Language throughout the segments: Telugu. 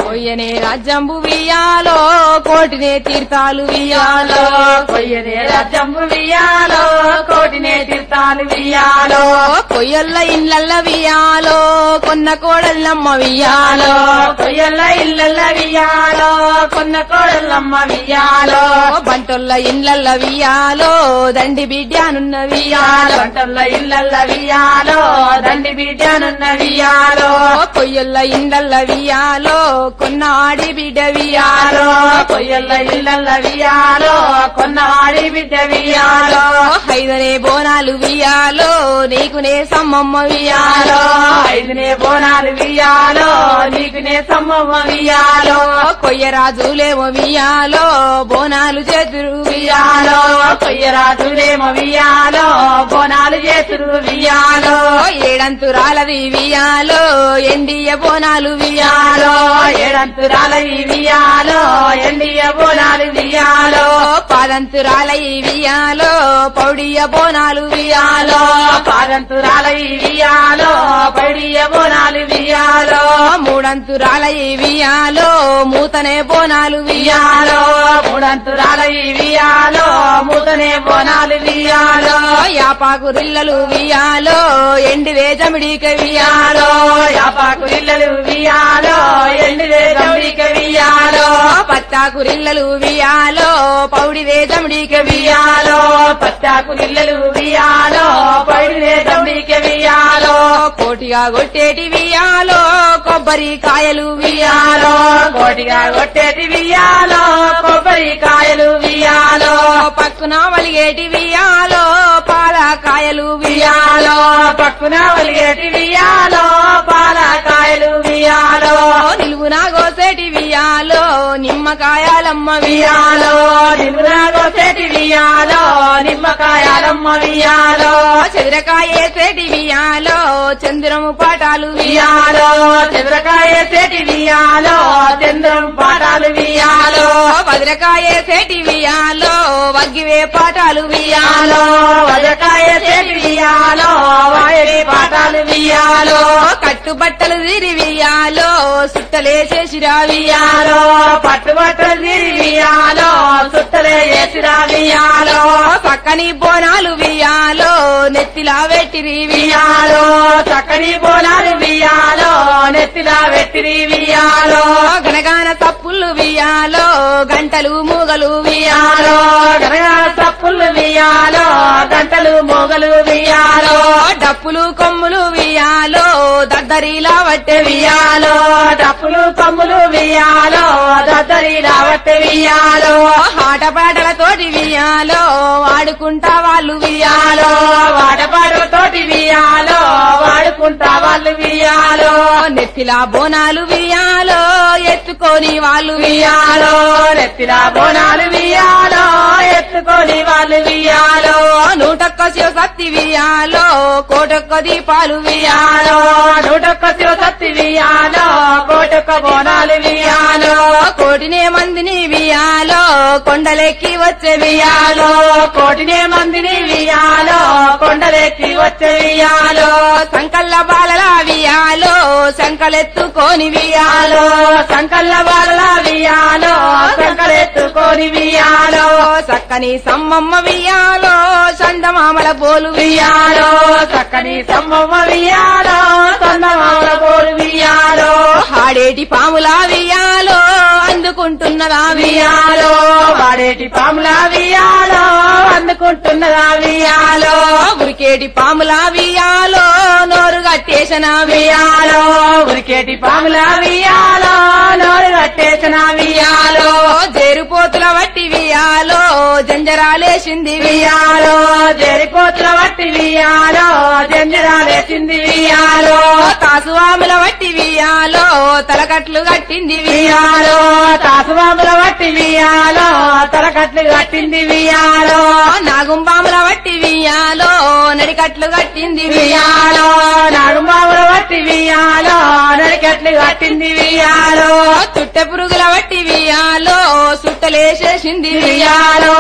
కొయ్యనే రాజ్యంబు వియాలో కోటినే తీర్థాలు వియాలో కొయ్యనే రాజ్యంబు వియాలో కోటినే తీర్థాలు వియాలో కొయ్యల్ల ఇళ్ళల్ల వియాలో కొన్న కోడల్లమ్మ వియాలో కొయ్యల్ల ఇళ్ళల్ల వియాలో కొన్న కోడలమ్మ వియాలో బంటొల్ల ఇళ్ళల్ల వియాలో దండి బిడ్డానున్న వియాలో వియాలో వంటల్ల ఇళ్ళల్ల వియాలో దండి బిడ్డనున్న వియాలో కొయ్యల్ల ఇండ్లల్ల వియాలో కొన్న ఆడి బిడ్డ వియాలో వియాలో కొయ్యల్ల ఇళ్ళల్ల వియాలో కొన్న వాడి బిడ్డ వియాలో ఐదనే బోనాలు వియాలో నీకునే సమ్మమ్మ వియాలో వియాలో ఐదునే బోనాలు వియాలో నీకునే సమ్మమ్మ వియాలో కొయ్యరాజులేమో వియాలో బోనాలు చేతురు వియాలో వియాలో కొయ్యరాజులేమో వియాలో బోనాలు చేసుడు వియాలో ఏడంతురాలది వియాలో ఎండియ బోనాలు వియాలో వియాలో ఏడంతురాల ఈ వియాలో ఎండియ బోనాలు వియాలో పాదంతురాల ఈ వియాలో పౌడియ బోనాలు వియాలో వియాలో పాదంతురాల ఈ వియాలో పడియ బోనాలు వియాలో మూడంతురాల ఈ వియాలో మూతనే బోనాలు వియాలో వియాలో మూడంతురాల ఈ వియాలో మూతనే బోనాలు వియాలో యాపాకు రిల్లలు వియాలో ఎండి వేజమిడిక వియాలో వియాలో యాపాకు ఇళ్ళలు వియాలో ఎండి వేదమిక వియాలో పత్తాకు రిల్లలు వియాలో పౌడి వేజమిడిక వియాలో వియాలో పచ్చాకు ఇళ్ళలు వియాలో పడి వేదమిక వియాలో కోటిగా కొట్టేటి వియాలో కొబ్బరి కాయలు వియాలో వియాలో కోటిగా కొట్టేటి వియాలో కొబ్బరికాయలు వియాలో పక్కున వలిగేటి వియాలో పాల కాయలు వియాలో వియాలో పక్కున వలిగేటి వియాలో పాలకాయలు వియాలో నిలువునా గోసేటి వియాలో నిమ్మకాయాలమ్మ వియాలో వియాలో నిలుగునాగోసేటి వియాలో నిమ్మకాయాలమ్మ వియాలో చెదిరకాయేసేటి వియాలో చంద్రము పాటాలు వియాలో వియాలో చంద్రకాయ సేటి వియాలో చంద్రం పాటాలు వియాలో భద్రకాయేసేటి వియాలో వగ్గివే పాటాలు వియాలో వియాలో వజకాయ సేటి వియాలో వాయడి పాటాలు వియాలో కట్టుబట్టలు తిరి వియాలో సుట్టలేసేసిరా వియాలో వియాలో పట్టుబట్టలు తిరి వియాలో సుట్టలే చేసిరా వియాలో పక్కని బోనాలు వియాలో నెత్తిలా వెట్టిరి వియాలో వియాలో చక్కని బోనాలు వియాలో నెత్తిలా వెట్టిరి వియాలో గనగాన తప్పులు వియాలో గంటలు మూగలు వియాలో వియాలో గనగాన తప్పులు వియాలో గంటలు మొగలు వియాలో డప్పులు కొమ్ములు వియాలో దద్దరిలా వట్టె వియాలో వియాలో డప్పులు కమ్ములు వియాలో దద్దరి రావట్టే వియాలో ఆటపాటలతోటి వియాలో వాడుకుంటా వాళ్ళు వియాలో వియాలో వాడపాడులతోటి వియాలో వాడుకుంటా వాళ్ళు వియాలో నెత్తిలా బోనాలు వియాలో ఎత్తుకొని వాళ్ళు వియాలో వియాలో నెత్తిలా బోనాలు వియాలో ఎత్తుకొని వాళ్ళు వియాలో నూటొక్క శివ సత్తి వియాలో కోటొక్క దీపాలు వియాలో వియాలో నూటొక్క శివసత్తి వియాలో కోటొక్క బోనాలు వియాలో కోటినే మందిని వియాలో కొండలెక్కి వచ్చే వియాలో వియాలో కోటినే మందిని వియాలో కొండలెక్కి వచ్చే వియాలో సంకల్ల బాలల వియాలో సంకలెత్తుకొని వియాలో వియాలో సంకల్ల వాళ్ళ వియాలో సంకలెత్తుకొని వియాలో చక్కని సమ్మమ్మ వియాలో చందమామల పోలు వియాలో వియాలో చక్కని సమ్మమ్మ వియాలో సన్నమాల పోరు వియాలో ఆడేటి పాముల వియాలో అందుకుంటున్నదా వియాలో వియాలో వాడేటి పాముల వియాలో అందుకుంటున్నదా వియాలో ఉరికేటి పాముల వియాలో నోరు కట్టేసిన వియాలో ఉరికేటి పాముల వియాలో నోరు కట్టేసిన వియాలో జేరుపోతుల వట్టి వియాలో జంజరాలేసింది వియాలో వియాలో జరిపోతుల వట్టి వియాలో జంజరాలేసింది వియాలో కాసువాముల వట్టి వియాలో తలకట్లు కట్టింది వియాలో వియాలో తాసుబాబుల వట్టి వియాలో తలకట్లు కట్టింది వియాలో నాగుంబాముల వట్టి వియాలో నడికట్లు కట్టింది వియాలో వియాలో నడుమావుల వట్టి వియాలో నడికట్లు కట్టింది వియాలో చుట్ట పురుగుల వట్టి వియాలో సుట్టలేసేసింది వియాలో వియాలో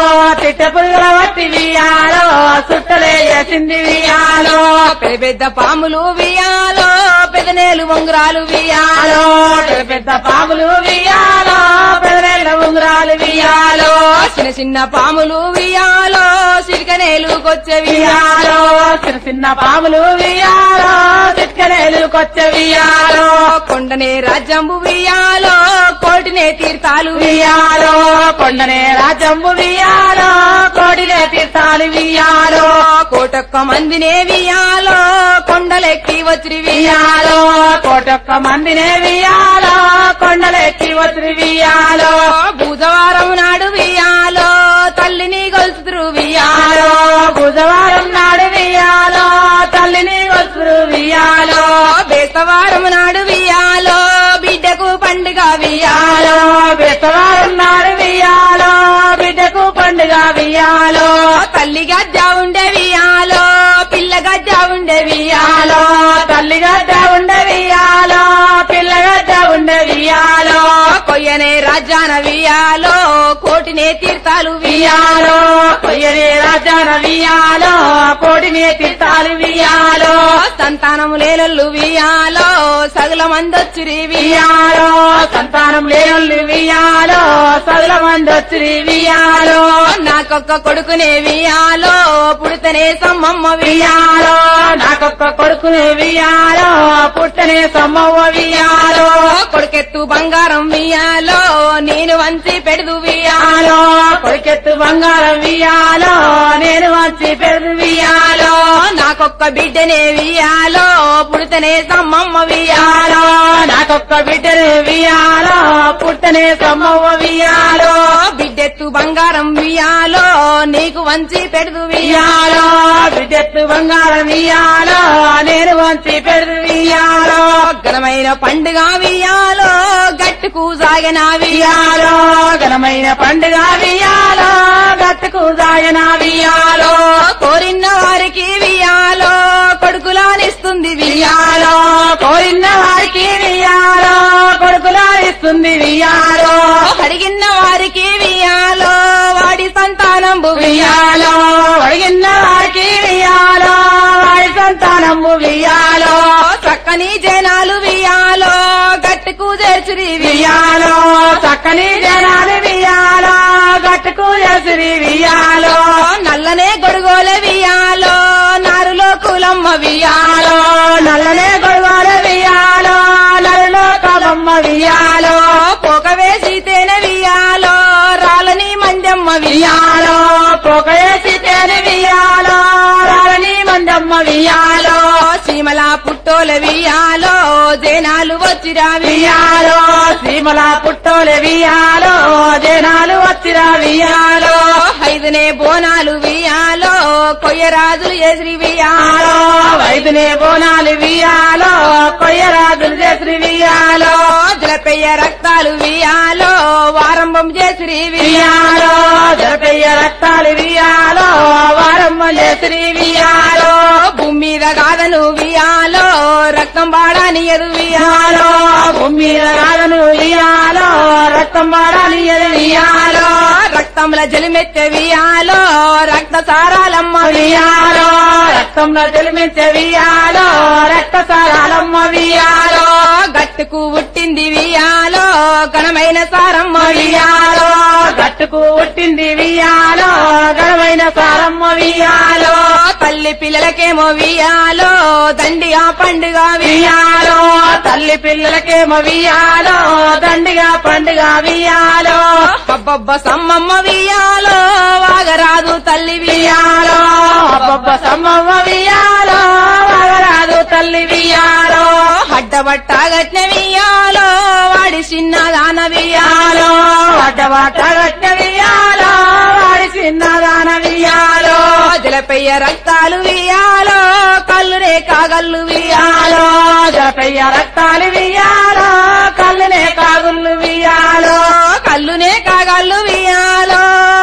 చిట్ట పురుగుల వట్టి వియాలో సుట్టలే చేసింది వియాలో పెద్ద పెద్ద పాములు వియాలో పెదనేలు ఉంగరాలు వియాలో పెద్ద పెద్ద పాములు వియాలో పెదరెళ్ళ ఉంగరాలు వియాలో చిన్న చిన్న పాములు వియాలో సిరికనేలు కొచ్చే వియాలో వియాలో చిన్న చిన్న పాములు వియాలో చిట్కనేలు కొచ్చ వియాలో కొండనే రాజ్యంబు వియాలో కోటినే తీర్థాలు వియాలో కొండనే రాజంబు వియాలో కోడిలే తీర్థాలు వియాలో కోటొక్క మందినే వియాలో కొండలెక్కి వచ్చి వియాలో వియాలో కోటొక్క మందినే వియాలో కొండలెక్కి వచ్చి వియాలో బుధవారం నాడు వియాలో తల్లిని గొలుతురు వియాలో వియాలో బుధవారం నాడు వియాలో తల్లిని వస్తురు వియాలో బేస్తవారం నాడు వియాలో బిడ్డకు పండుగ వియాలో వియాలో బెస్తవారం నాడు వియాలో బిడ్డకు పండుగ వియాలో తల్లి గజ్జ ఉండే వియాలో పిల్ల గజ్జ ఉండే వియాలో వియాలో తల్లి గడ్డ ఉండే వియాలో పిల్లగడ్డ ఉండే వియాలో కొయ్యనే రాజాన వియాలో కోటినే తీర్థాలు వియాలో వియాలో కొయ్యనే రాజాన వియాలో కోడిని తీర్థాలు వియాలో సంతానము లేనల్లు వియాలో సగుల మందొచ్చిరి వియాలో వియాలో సంతానం లేనుల్లి వియాలో సదుల మంది వచ్చి వియాలో నాకొక్క కొడుకునే వియాలో పుడితేనే సమ్మమ్మ వియాలో వియాలో నాకొక్క కొడుకునే వియాలో పుట్టనే సమ్మవ్వ వియాలో కొడుకెత్తు బంగారం వియాలో నేను వంచి పెడదు వియాలో వియాలో కొడుకెత్తు బంగారం వియాలో నేను వచ్చి పెరుగు వియాలో నాకొక్క బిడ్డనే వియాలో పుడితేనే సమ్మమ్మ వియాలో వియాలో నాకొక్క బిడ్డనే వియాలో పుట్టనే సమ్మవ్వ వియాలో బిడ్డెత్తు బంగారం వియాలో నీకు వంచి పెడదు వియాలో వియాలో బిడ్డెత్తు బంగారం వియాలో నేను వంచి పెరుగు వియాలో ఘనమైన పండుగ వియాలో గట్టుకు సాగన వియాలో వియాలో ఘనమైన పండుగ వియాలో గట్టుకు దాయన వియాలో కోరిన వారికి వియాలో కొడుకులానిస్తుంది వియాలో వియాలో కోరిన వారికి వియాలో కొడుకులా ఇస్తుంది వియాలో అడిగిన వారికి వియాలో వాడి సంతానంబు వియాలో వియాలో అడిగిన వారికి వియాలో వాడి సంతానము వియాలో చక్కని జనాలు వియాలో గట్టుకు చేర్చిరి వియాలో వియాలో చక్కని జనాలు వియాలో గట్టుకు ఎసిరి వియాలో నల్లనే గొడుగోలే వియాలో నారులో కులమ్మ వియాలో వియాలో నల్లనే గొడవల వియాలో నల్లలో కలమ్మ వియాలో పోక వేసి తేనె వియాలో రాలని మంజమ్మ వియాలో వియాలో పొగేసి తేని వియాలో రాలని మందమ్మ వియాలో సీమల పుట్టోల వియాలో జనాలు వచ్చిరా వియాలో వియాలో సీమల పుట్టోలే వియాలో జనాలు వచ్చిరా వియాలో ఐదునే బోనాలు వియాలో కొయ్యరాజులు ఎసిరి వియాలో వియాలో వైద్యునే బోనాలు వియాలో కొయ్యరాజులు చేసి వియాలో జలపెయ్య రక్తాలు వియాలో వారంభం చేసిరి వియాలో వియాలో జరపయ్య రక్తాలు వియాలో వారమ్మ చేసి వియాలో భూమి మీద కాదను వియాలో రక్తం బాడాని ఎదు వియాలో వియాలో భూమి రాగను వియాలో రక్తం మాడాలి వియాలో రక్తంల జలిమెత్తె వియాలో రక్త సారాలమ్మ వియాలో రక్తంలో తెలిమించే వియాలో రక్త సారాలమ్మ వియాలో గట్టుకు పుట్టింది వియాలో ఘనమైన సారమ్మ వియాలో గట్టుకు పుట్టింది వియాలో గడమైన సారమ్మ వియాలో తల్లి పిల్లలకేమో వియాలో దండిగా పండుగ వియాలో వియాలో తల్లి పిల్లలకేమో వియాలో దండిగా పండుగ వియాలో అబ్బబ్బ సమ్మమ్మ వియాలో వాగరాదు తల్లి వియాలో వియాలో అబ్బబ్బ సమ్మవ్వ వియాలో వగరాదు తల్లి వియాలో అడ్డబట్ట గట్న వియాలో వాడి చిన్నదాన వియాలో వియాలో అడ్డబాట గట్ట వియాలో వాడి చిన్నదాన వియాలో జలపెయ్య రక్తాలు వియాలో కళ్ళు రే కాగల్లు వియాలో వియాలో జపయ్య రక్తాలు వియాలో కళ్ళునే కాగుళ్ళు వియాలో కళ్ళునే కాగల్లు వియాలో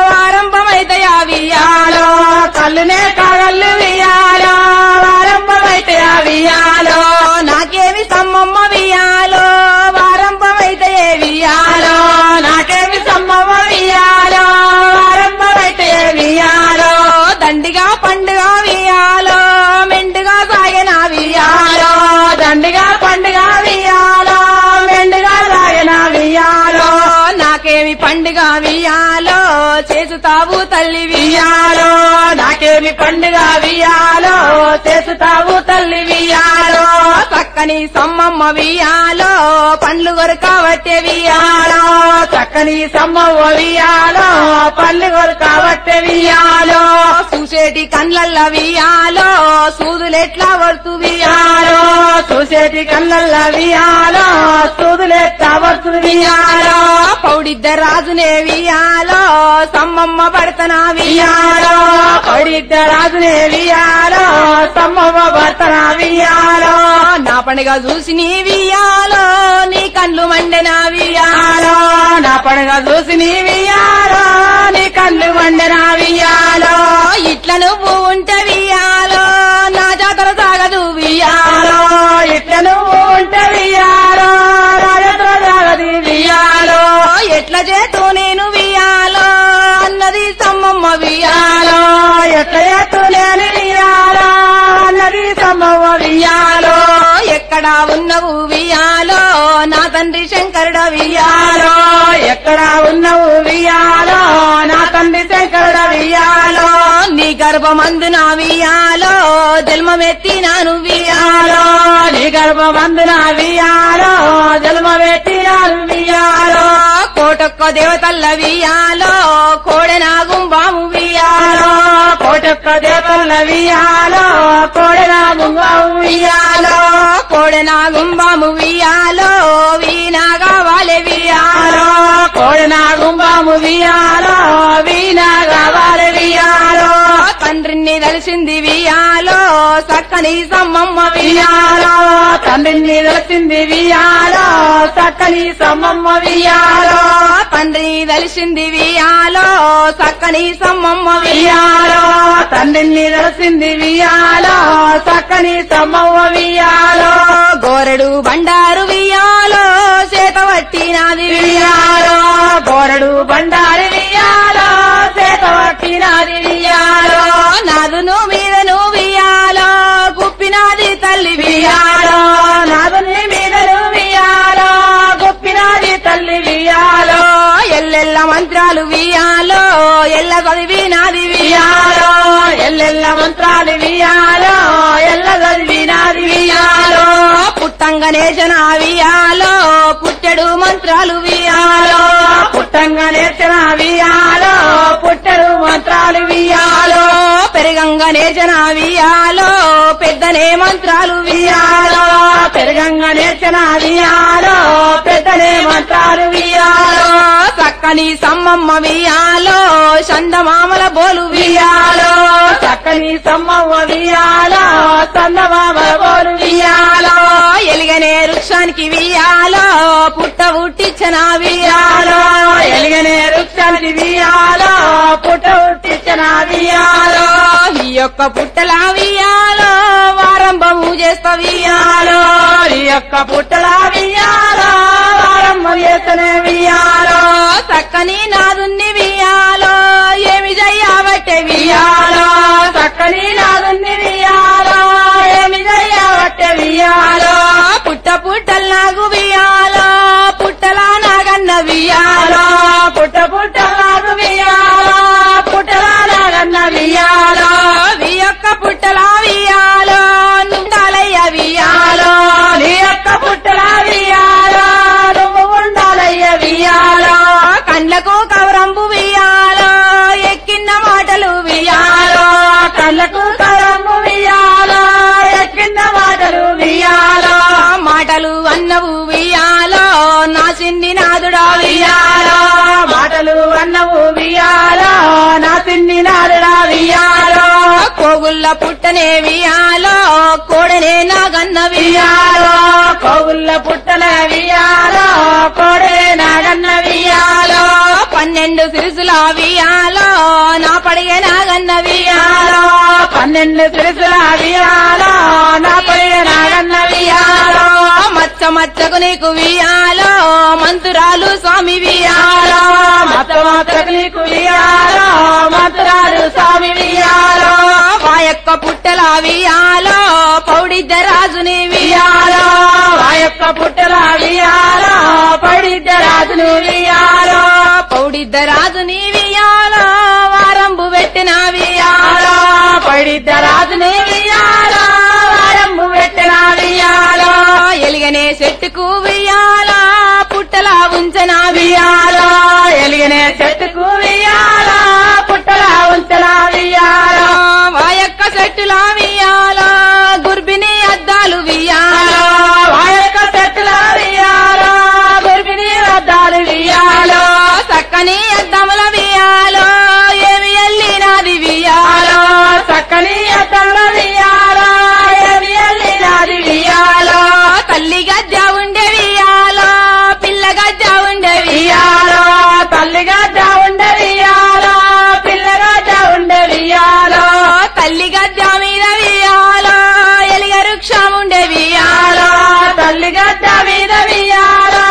ఆరంభమైతయా వియాలో వియాలో కళ్ళునే కాగళ్ళు వియాలో ఆరంభమైతే ఆ వియాలో నాకేమి సమ్మమ్మ వియాలో ఆరంభమైతయే వియాలో వియాలో నాకేమి సమ్మవ వియాలో ఆరంభమైతే చేసుతావు తల్లి వియాలో నాకేమి పండుగ వియాలో చేసుతావు తల్లి వియాలో చక్కని సమ్మమ్మ వియాలో పండ్లు కొరకాబట్టే వియాలో చక్కని సమ్మవ్వ వియాలో పల్లి కాబట్టి వియాలో చూసేటి కండ్లల్ల వియాలో సూదులెట్లా వడుతు వియాలో వియాలో చూసేటి కళ్ళల్ల వియాలో సూదులే కావచ్చు వియాలో పౌడిద్ద రాజునే వియాలో సమ్మమ్మ పడతనా వియాలో వియాలో పడిద్ద రాజునే వియాలో సమ్మవ్వ భర్తన వియాలో నా పండుగ చూసి నీ వియాలో నీ కళ్ళు మండెనా వియాలో వియాలో నా పండుగ చూసి నీ వియాలో నీ కళ్ళు వండిన వియాలో ఇట్ల నువ్వు ఉంటే వియాలో నా జాతర సాగదు వియాలో వియాలో ఇట్ల నువ్వు ఉంటే వియాలో రాజేంద్ర జాగది వియాలో ఎట్ల చేతు నేను వియాలో అన్నది సమ్మమ్మ వియాలో వియాలో ఎట్ల ఎత్తు లేని వియాలో అన్నది సమ్మవ్వ వియాలో ఎక్కడ ఉన్నవు వియాలో నా తండ్రి శంకరుడ వియాలో వియాలో ఎక్కడ ఉన్నవు వియాలో నా తండ్రి శంకరుడ వియాలో నీ గర్భమందున వియాలో జన్మమెత్తినాను వియాలో వియాలో నీ గర్భమందున వియాలో జన్మ పెట్టినారు వియాలో కోటొక్క దేవతల్ల వియాలో కోడెనాగుం బాము వియాలో వియాలో కోటొక్క దేవతల వియాలో కోడెన ముంగవు వియాలో కోడెనాగుం బాము వియాలో వీణాగా వాలే వియాలో వియాలో కోడెన గుంబము వియాలో వీణ కావాలి వియాలో తండ్రిని తెలిసింది వియాలో చక్కని సమ్మమ్మ వియాలో వియాలో తండ్రిని తెలిసింది వియాలో చక్కని సమ్మమ్మ వియాలో తండ్రి తెలిసింది వియాలో చక్కని సమ్మమ్మ వియాలో వియాలో తండ్రిని తెలిసింది వియాలో చక్కని సమ్మవ్వ వియాలో గోరెడు బండారు వియాలో చేత పట్టినది వియాలో బోరడు బండారి వియాలో చేత పట్టినది వియాలో నాదును మీదను వియాలో గుప్పినాది తల్లి వియాలో వియాలో నాదుని మీదను వియాలో గొప్పినది తల్లి వియాలో ఎల్లెల్ల మంత్రాలు వియాలో ఎల్ల చదివినాది వియాలో వియాలో ఎల్లెల్ల మంత్రాలు వియాలో ఎల్ల చదివినది వియాలో పుట్టంగనే జన వియాలో పుట్టెడు మంత్రాలు వియాలో వియాలో పుట్టంగా నేర్చిన వియాలో పుట్టడు మంత్రాలు వియాలో పెరగంగనే జన వియాలో పెద్దనే మంత్రాలు వియాలో వియాలో పెరగంగా నేర్చిన వియాలో పెద్దనే మంత్రాలు వియాలో చక్కని సమ్మమ్మ వియాలో చందమామల బోలు వియాలో వియాలో చక్కని సమ్మవ్వ వియాలో చందమామ బోరు వియాలో ఎలిగనే వృక్షానికి వియాలో పుట్ట పుట్టించిన వియాలో వియాలో ఎలిగనే వృక్షానికి వియాలో పుట్ట ఉట్టించిన వియాలో ఈ యొక్క పుట్టల వియాలో వారంభము చేస్తా వియాలో వియాలో ఈ యొక్క పుట్టల వియాలో వారమ్మ చేతనే వియాలో చక్కని నాదున్ని వియాలో ఏమి చెయ్యబట్టే వియాలో వియాలో చక్కని నాదుని వియాలో ఏమి చెయ్యబట్టే వియాలో పుట్ట పుట్టల్ నాకు వియాలో పుట్టలా నాగన్న వియాలో వియాలో పుట్ట పుట్ట నాదు వియాలో పుట్టల నాగన్న వియాలో వి యొక్క పుట్టల వియాలో నుండాలయ్య వియాలో వియాలో నీ యొక్క పుట్టల వియాలో నువ్వు ఉండాలయ్య వియాలో కండ్లకు కవరంబు వియాలో ఎక్కిన మాటలు వియాలో వియాలో కళ్ళకు కరము వియాలో ఎక్కిన మాటలు వియాలో మాటలు అన్నవు వియాలో నా చిన్ని నాదుడా వియాలో వియాలో మాటలు అన్నవు వియాలో నా తిన్ని నాడురా వియాలో కోగుల్ల పుట్టనే వియాలో కోడనే నాగన్న వియాలో వియాలో కోగుల్ల పుట్టల వియాలో కోడే నాగన్న వియాలో పన్నెండు సిరుసుల వియాలో నా పడిగే నాగన్న వియాలో వియాలో పన్నెండు సిరుసుల వియాలో నా పై నాగన్న వియాలో మచ్చ మచ్చకు నీకు వియాలో మంతురాలు స్వామి వియాలో వియాలో మత మాత్రకు నీకు వియాలో మంత్రాలు స్వామి వియాలో మా యొక్క పుట్టల వియాలో పౌడిద్ద రాజుని వియాలో వియాలో ఆ యొక్క పుట్టల వియాలో పడిద్ద రాజును వియాలో పౌడిద్ద రాజుని వియాలో పైడిద్దరాజుని వియాలో వారమ్ము పెట్టిన వియాలో ఎలిగనే చెట్టుకు వియాలా పుట్టలా ఉంచనా వియాలో ఎలిగనే చెట్టుకు వియాలో పుట్టలా ఉంచన వియాలో వాయక్క చెట్టులా వియాలా గుర్బిని అద్దాలు వియాలా వాయక చెట్టుల వియాలో గుర్బిని వద్దాలు వియాలో చక్కని అద్దముల వియాలో ఏమి ఎల్లినాది వియాలో చక్కని అద్దంల వియాలో ఏమి ఎల్లినాది వియాలో తల్లి గద్ద ఉండే వియాలో పిల్ల గద్ద ఉండే వియాలో వియాలో తల్లిగా ఉండే వియాలో పిల్లగా ఉండే వియాలో తల్లి గద్ద మీద వియాలో ఎలిగ వృక్షం ఉండే వియాలో వియాలో తల్లిగా మీద వియాలో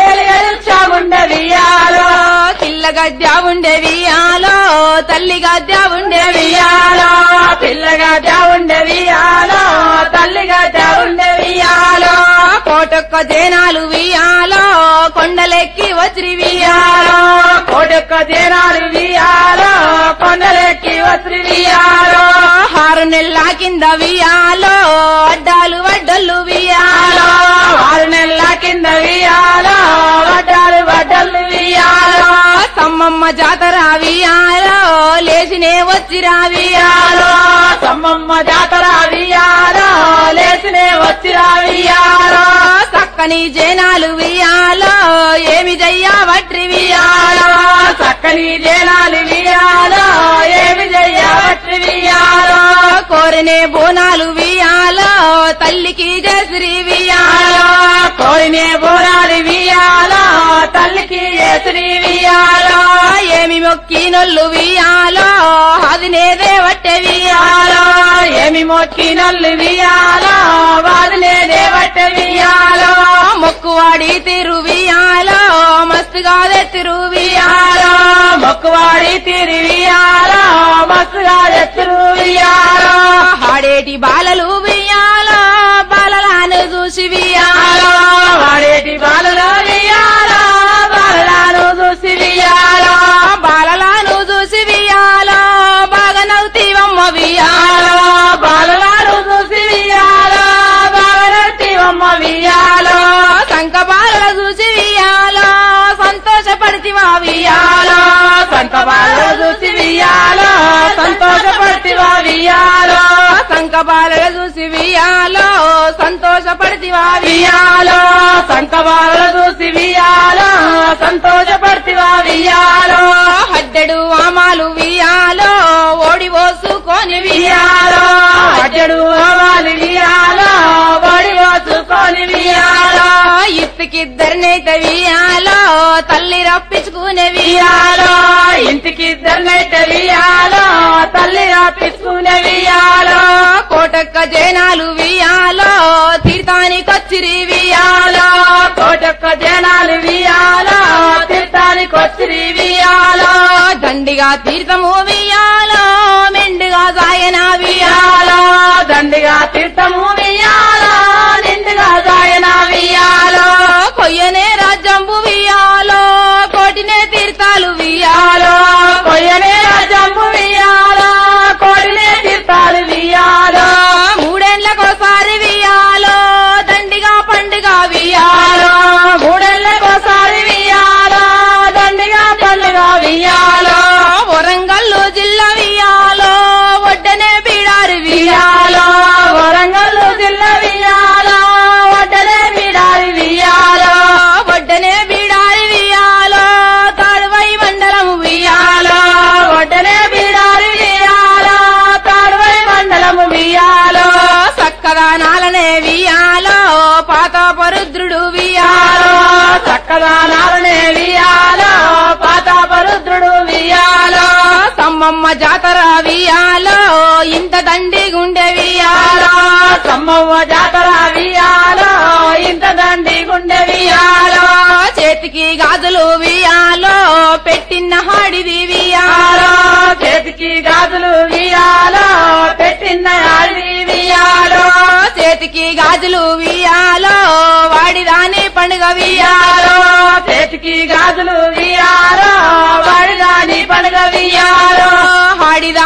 ఎలుగలుండే వియాలో పిల్ల గద్ద ఉండే వియాలో తల్లి గద్ద ఉండే వియాలో వియాలో పిల్లగా ఉండే వియాలో తల్లిగా ఉండే వియాలో కోటొక్క జనాలు వియాలో కొండలెక్కి వచ్చి వియాలో వియాలో కోటొక్క జనాలు వియాలో కొండలెక్కి వచ్చి వియాలో ఆరు నెలల కింద వియాలో అడ్డాలు వడ్డలు వియాలో వియాలో ఆరు నెలల కింద వియాలో వడ్డాలు వడ్డలు వియాలో సమ్మమ్మ జాతర వియాలో లేచినే వచ్చిరా వియాలో వియాలో సమ్మమ్మ జాతర వియాలో లేచినే వచ్చిరా వియాలో చక్కని జనాలు వియాలో ఏమి జయ్యా వట్రి వియాలో వియాలో చక్కని జనాలు వియాలో ఏమి చెయ్యవట్రి వియాలో కోరినే బోనాలు వియాలో తల్లికి జశ్రీ వియాలో వియాలో కోరినే బోరాలి వియాలో తల్లికి ఏసుని వియాలో ఏమి మొక్కినొల్లు వియాలో అది నేదే వట్టె వియాలో వియాలో ఏమి మొక్కి నల్లు వియాలో వాదులే దేవట వియాలో మొక్కువాడి తిరు వియాలో మస్తుగా తిరు వియాలో మొక్కువాడి తిరి వియాలో మస్తుగా ఎత్తురు వియాలో ఆడేటి బాలలు వియాలో బాలలాను చూసి వియాలో వియాలో వాడేటి బాలలో వియాలో బాలలను చూసి వియాలో బాలలాను చూసి వియాలో బాగా నవ్వుతీవమ్మ వియాలో వియాలో బాలలను చూసి వియాలో బాలనట్టివమ్మ వియాలో సంక బాలల చూసి వియాలో సంతోషపడితివా వియాలో వియాలో సంత బాలలో చూసి వియాలో సంతోషపడితివా వియాలో సంక బాలల చూసి వియాలో సంతోషపడితివా వియాలో సంత బాలలో చూసి వియాలో సంతోషపడితివా వియాలో హడ్డెడు వామాలు వియాలో ఓడి పోసుకొని వియాలో అడ్డడు అవాలి వియాలో బడి వాసుకొని వియాలో ఇత్తికిద్దరినైతే వియాలో తల్లి రప్పించుకునే వియాలో ఇంటికి ఇద్దరినైతే వియాలో తల్లి రాపించుకునే వియాలో కోటక్క జనాలు వియాలో తీర్థానికొచ్చిరి వియాలో వియాలో కోటొక్క జనాలు వియాలో తీర్థానికి వచ్చి వియాలో దండిగా తీర్థము వియాలో మెండుగా సాయన వియాలో వియాలో దండిగా తీర్థము వియాలో నిండుగా జాయన వియాలో కొయ్యనే రాజ్యంబు వియాలో కోటినే తీర్థాలు వియాలో వియాలో కొయ్యనే రాజంబు వియాలో కోడినే తీర్థాలు వియాలో మూడేళ్లకోసారి వియాలో దండిగా పండుగ వియాలో వియాలో మూడేళ్లకోసారి వియాలో దండిగా పండుగ వియాలో వరంగల్లు జిల్లా వియాలో ఒడ్డనే బీడారు వియాలో వియాలో వరంగల్ జిల్లా వియాలో వడ్డనే బిడారి వియాలో ఒడ్డనే బీడారి వియాలో తాడువై మండలం వియాలో వియాలో వడ్డనే బిడారి వియాలో తాడువై మండలము వియాలో చక్కగా నాలనే వియాలో పాత పరుద్రుడు వియాలో వియాలో చక్కదానాలనే వియాలో పాతాపరుద్రుడు వియాలో సమ్మమ్మ జాతర వియాలో ఇంత దండి గుండె వియాలో వియాలో సమ్మవ్వ జాతర వియాలో ఇంత దండి గుండె వియాలో చేతికి గాజులు వియాలో పెట్టిన హాడిది వియాలో వియాలో చేతికి గాజులు వియాలో పెట్టిన ఆడి వియాలో చేతికి గాజులు వియాలో వాడిదాని పండుగ వియాలో వియాలో చేతికి గాజులు వియాలో వాడిదాని పండుగ వియాలో హాడిదా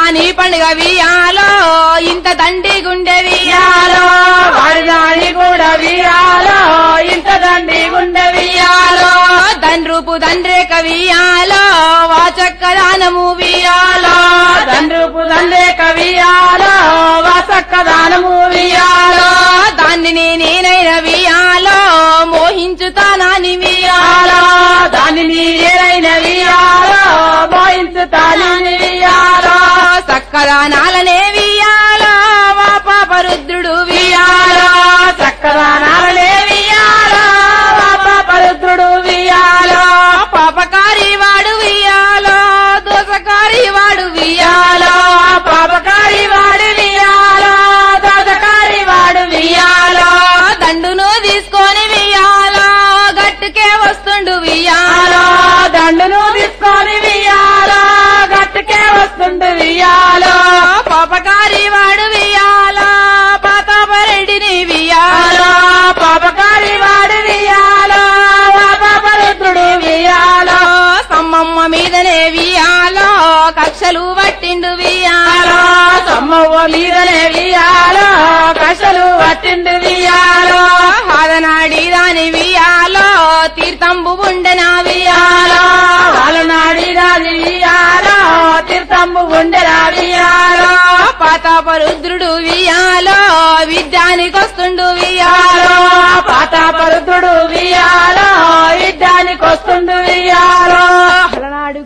దాని పండుగ వియాలో ఇంత దండి గుండె వియాలో వియాలో వాడిదాని కూడా వియాలో ఇంత దండి గుండె వియాలో దండ్రుపు దండ్రేక వియాలో వాచక్క దానము వియాలో తండ్రుపు తండ్రే కవియాలో వాసక్క దానము వియాలో దాన్ని నేనైన వియాలో మోహించుతానాని వియాలో వియాలో దాని నీరైన వియాలో మోయించుతానని వియాలో సక్కదానాలనే వియాలో వా పాపరుద్రుడు వియాలో చక్కదానాలే వియాలో పరుద్రుడు వియాలో పాపకారి వాడు వియాలో దోసకారి వాడు వియాలో వియాలో పాపకారి వాడు వియాలో దోసకారి వాడు వియాలో దండును తీసుకొని వియాలో గట్టుకే వస్తుండు వియాలో వియాలో దండును తీసుకొని వియాలో గట్టుకే వస్తుంది వియాలో పాపకారి వాడు వియాలో పాతాపరెడ్డిని వియాలో వియాలో పాపకారి వాడు వియాలో పాపరుద్రుడు వియాలో సమ్మమ్మ మీదనే వియాలో కక్షలు పట్టిండు వియాలో వియాలో సమ్మవ్వ మీదనే వియాలో కషలు పట్టిండు వియాలో హాదనాడి దాని వియాలో తీర్థంబు ఉండెనా వియాలో వియాలో వాళ్ళ నాడిరాది వియాలో తీర్థంబు గుండెరా వియాలో పాతాపరుద్రుడు వియాలో విద్యానికొస్తుండు వియాలో వియాలో పాతాపరుద్రుడు వియాలో యుద్ధానికి వస్తుండు వియాలో అలనాడు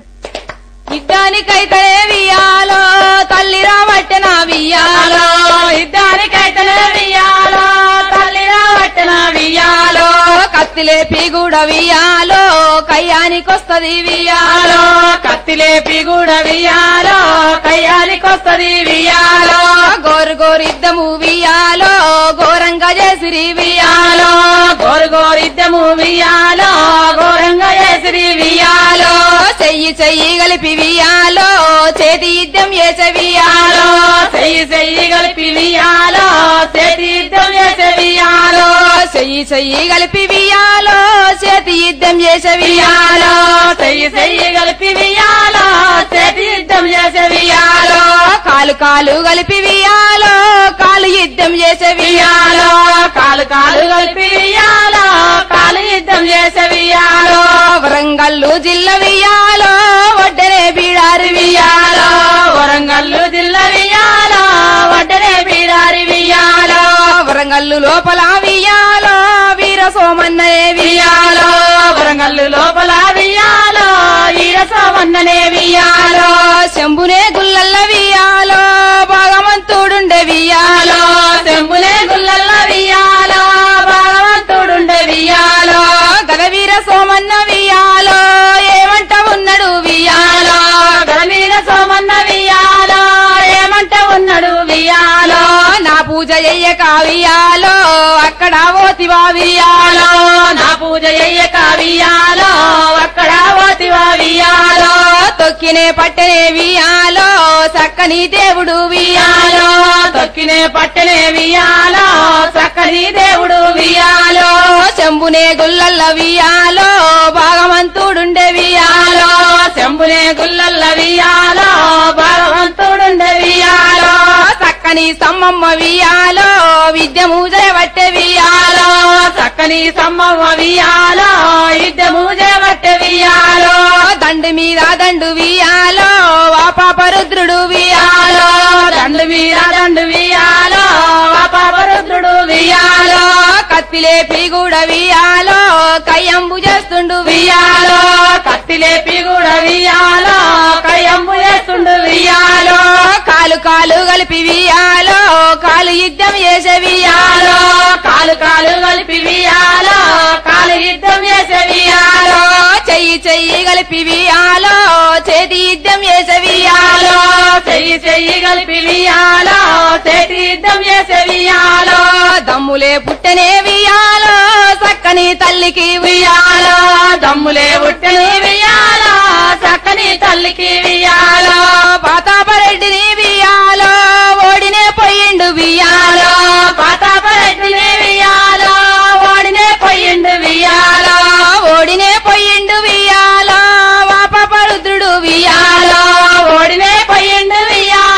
యుద్ధానికైతేనే వియాలో తల్లి రాబట్టిన వియాలో యుద్ధానికైతేనే వియాలో తల్లి రావట్టిన వియాలో కత్తిలేపి కూడా వియాలో కయ్యానికొస్తది వియాలో వియాలో కత్తిలేపి కూడా వియాలో కయ్యానికొస్తది వియాలో గోరు గోరిద్దము వియాలో ఘోరంగా చేసిరి వియాలో వియాలో గోరు గోరిద్దము వియాలో ఘోరంగా చేసిరి వియాలో చెయ్యి చెయ్యి కలిపి వియాలో చేతి యుద్ధం చేసే వియాలో వియాలో చెయ్యి చెయ్యి కలిపి వియాలో చేతి యుద్ధం చేసే వియాలో చెయ్యి చెయ్యి కలిపి వియాలో చేతి యుద్ధం చేసే వియాలో వియాలో చెయ్యి చెయ్యి కలిపి వియాలో చేతి యుద్ధం చేసే వియాలో కాలు కాలు కలిపి వియాలో కాలు యుద్ధం చేసే వియాలో వియాలో కాలు కాలు కలిపి వియాలో కాలు యుద్ధం చేసే వియాలో వరంగల్లు జిల్లా వియాలో ఒడ్డనే బీడారు వియాలో వియాలో వరంగల్లు జిల్లా వియాలో వడ్డనే బీరారి వియాలో వరంగల్లు లోపల వియాలో వీర సోమన్ననే వియాలో వియాలో వరంగల్లు లోపల వియాలో ఈరసవన్ననే వియాలో శంభునే గుల్లల్ల వియాలో భగవంతుడుండే వియాలో వియాలో శంభులే గుల్లల్ల వియాలో భగవంతుడుండే వియాలో గదవీర సోమన్న వియాలో ఏమంట ఉన్నాడు వియాలో వియాలో గణమీర సోమన్న వియాలో ఏమంట ఉన్నాడు వియాలో నా పూజ చెయ్యక వియాలో అక్కడ ఓతివా వియాలో వియాలో నా పూజ చెయ్యక వియాలో అక్కడ ఓతివా వియాలో తొక్కినే పట్టనే వియాలో చక్కని దేవుడు వియాలో వియాలో తొక్కినే పట్టనే వియాలో చక్కని దేవుడు వియాలో శంభునే గుల్లల్ల వియాలో భాగవంతుడుండే వియాలో వియాలో శంభునే గుల్లల్ల వియాలో భగవంతుడుండే వియాలో చక్కని సమ్మమ్మ వియాలో విద్యము జయవట్టె వియాలో వియాలో చక్కని సమ్మవ్వ వియాలో యుద్ధము చేపట్టే వియాలో దండు మీద దండు వియాలో వాపాపరుద్రుడు వియాలో వియాలో దండు మీద దండు వియాలో పాపరుద్రుడు వియాలో కత్తిలేపి కూడా వియాలో కయ్యంబు చేస్తుండు వియాలో వియాలో కత్తిలేపి కూడా వియాలో కయ్యంబు చేస్తుండు వియాలో కాలు కాలు కలిపి వియాలో కాలు యుద్ధం చేసే వియాలో వియాలో కాలు కాలు కలిపి వియాలో కాలు యుద్ధం చేసే వియాలో చెయ్యి చెయ్యి కలిపి వియాలో చేతి యుద్ధం చేసే వియాలో వియాలో చెయ్యి చెయ్యి కలిపి వియాలో చేతి యుద్ధం చేసే వియాలో దమ్ములే పుట్టనే వియాలో చక్కని తల్లికి వియాలో దమ్ములే ఉట్టని వియాలో చక్కని తల్లికి వియాలో పాతాపరెడ్డిని వియాలో ఓడినే పోయిండు వియాలో వియాలో పాతాపరెడ్డిని వియాలో ఓడినే పోయిండు వియాలో ఓడినే పోయిండు వియాలో వాపపరుద్రుడు వియాలో వియాలో ఓడినే పోయిండు వియాలో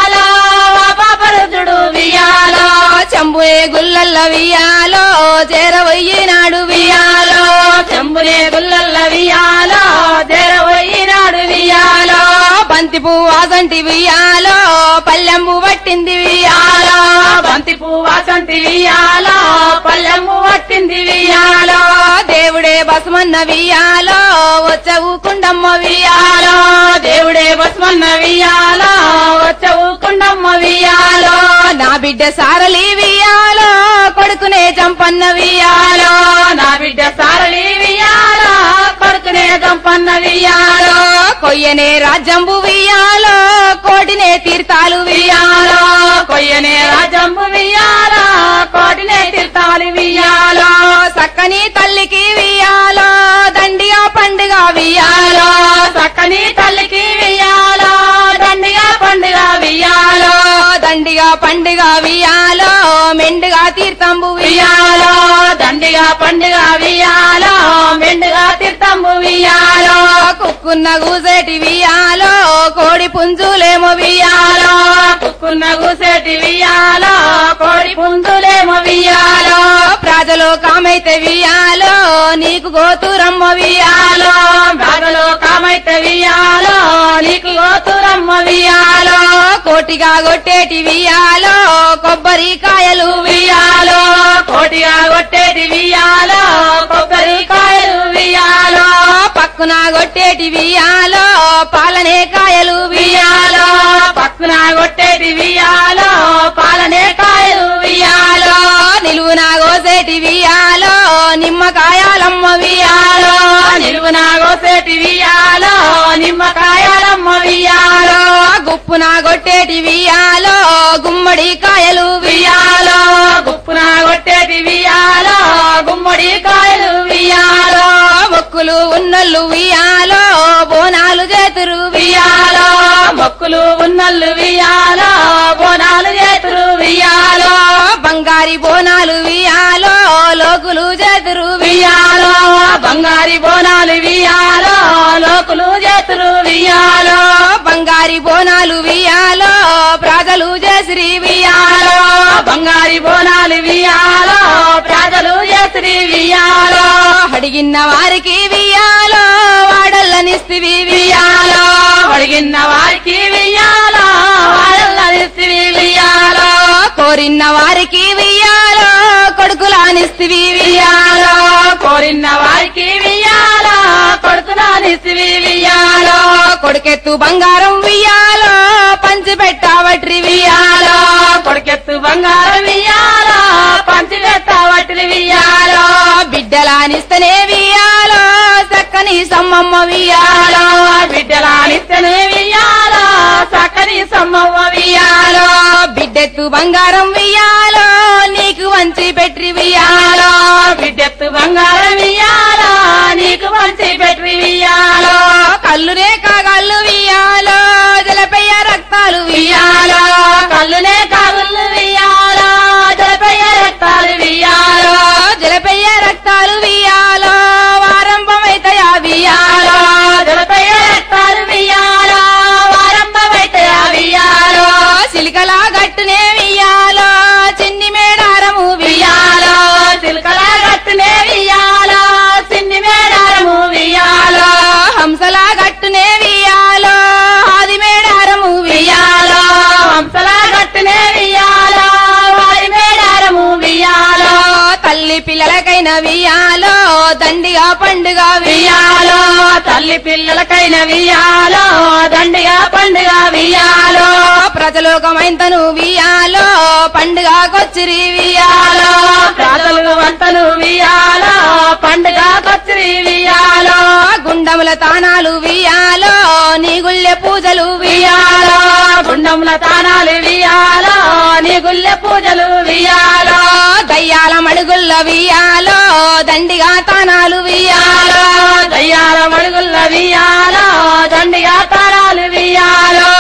పువ్వు వాసంటి వియాలో పల్లెంబు పట్టింది వియాలో బంతి పువ్వాసంటి వియాలో పల్లెము పట్టింది వియాలో దేవుడే బసమన్న వియాలో వచ్చవు కుండమ్మ వియాలో దేవుడే బస్మన్న వియాలో వచ్చవు కుండమ్మ వియాలో నా బిడ్డ సారలి వియాలో కొడుకునే చంపన్న వియాలో నా బిడ్డ సారళి వియాలో కొడుకునే గంపన్న వియాలో కొయ్యనే రాజ్యంబు వియాలో కోటినే తీర్థాలు వియాలో వియాలో కొయ్యనే రాజంబు వియాలో కోటినే తీర్థాలి వియాలో సక్కని తల్లికి వియాలో దండిగా పండుగ వియాలో చక్కని తల్లికి వియాలో దండిగా పండుగ వియాలో దండిగా పండుగ వియాలో మెండుగా తీర్థంబు వియాలో వియాలో దండిగా పండుగ వియాలో మెండుగా తీర్థంబు వియాలో కుక్కున్న గూసేటి వియాలో కోడి పుంజులేమో వియాలో వియాలో కుక్కున్న గుసేటి వియాలో కోడి పుంజులేమో వియాలో ప్రజలు కామైతే వియాలో నీకు గోతురమ్మ వియాలో వియాలో బాధలో కామైతే వియాలో నీకు గోతురమ్మ వియాలో కోటిగా కొట్టేటి వియాలో కొబ్బరికాయలు వియాలో వియాలో కోటిగా కొట్టేటి వియాలో కొబ్బరికాయలు వియాలో పక్కున కొట్టేటి వియాలో పాలనే కాయలు వియాలో వియాలో పక్కున కొట్టేటి వియాలో పాలనే కాయలు వియాలో నిలువున కోసేటి వియాలో నిమ్మకాయాలమ్మ వియాలో నిలువున కోసేటి వియాలో నిమ్మకాయలమ్మ వియాలో గుప్పున కొట్టేటి వియాలో గుమ్మడి కాయలు వియాలో వియాలో గుప్పున కొట్టేటి వియాలో గుమ్మడి కాయలు వియాలో మొక్కులు ఉన్నల్లు వియాలో బోనాలు చేతురు వియాలో మొక్కులు ఉన్నల్లు వియాలో బోనాలు చేతురు వియాలో బంగారి బోనాలు వియాలో లోకులు చేతురు వియాలో బంగారి బోనాలు వియాలో లోకులు చేతురు వియాలో బంగారి బోనాలు వియాలో ప్రజలు చేసిరి వియాలో వియాలో బంగారి బోనాలు వియాలో ప్రజలు చేతురి వియాలో అడిగిన వారికి వియాలో వాడల్లనిస్తివి వియాలో వియాలో అడిగిన వారికి వియాలో వాళ్ళనిస్త్రీ వియాలో కోరిన వారికి వియాలో కొడుకులానిస్తివి వియాలో వియాలో కోరిన వారికి వియాలో కొడుకునానిస్త్రీ వియాలో కొడుకెత్తు బంగారం వియాలో పంచి పెట్టావట్రి వియాలో వియాలో కొడుకెత్తు బంగారం వియాలో పంచి పెట్టవట్రి వియాలో బిడ్డలానిస్తనే వియాలో చక్కని సమ్మమ్మ వియాలో వియాలో బిడ్డలానిస్తేనే వియాలో చక్కని సమ్మవ్వ వియాలో బిడ్డెత్తు బంగారం వియాలో నీకు వంచి పెట్టి వియాలో బిడ్డెత్తు బంగారం వియాలో నీకు మంచి పెట్టి వియాలో కల్లునే కాగల్లు వియాలో జలపయ్య రక్తాలు వియాలో వియాలో కళ్ళునే కాగుళ్ళు వియాలో జలపయ్య రక్తాలు వియాలో జలపయ్య రక్తాలు వియాలో వారంభమైతయా వియాలో వియాలో జలపయ్య రక్తాలు వియాలో వారంభమైతే వియాలో సిలికలా గట్టునే వియాలో చిన్ని మేడారము వియాలో వియాలో చిలకల గట్టునే వియాలో చిన్ని మేడారము వియాలో హంసలా గట్టునే వియాలో ఆది మేడారము వియాలో వియాలో హంసల గట్టునే వియాలో వారి మేడారము వియాలో తల్లి పిల్లలకైన వియాలో దండిగా పండుగ వియాలో వియాలో తల్లి పిల్లలకైన వియాలో దండిగా పండుగ వియాలో ప్రజలోకమైంతను వియాలో పండుగకొచ్చిరి వియాలో ప్రాతలు వంతను వియాలో పండుగ కొచ్చిరి వియాలో గుండముల తానాలు వియాలో నీ గుళ్ళె పూజలు వియాలో వియాలో గుండముల తానాలు వియాలో నీ గుళ్ళె పూజలు వియాలో దయ్యాల మడుగుల్ల వియాలో దండిగా తానాలు వియాలో వియాలో దయ్యాల మడుగుల వియాలో దండిగా తారాలు వియాలో